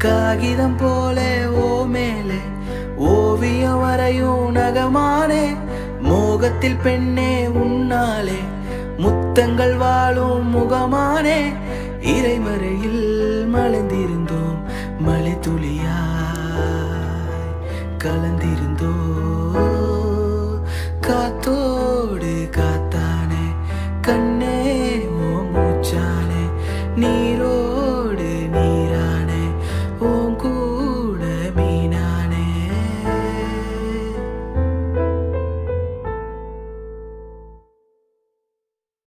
காகிதம் போல ஓ மேலே ஓவியம் வரையும் நகமானே மோகத்தில் பெண்ணே உன்னாலே முத்தங்கள் வாழும் முகமானே இறைமறையில் மலர்ந்திருந்தோம் மழை துளியாய் கலந்திருந்தோம்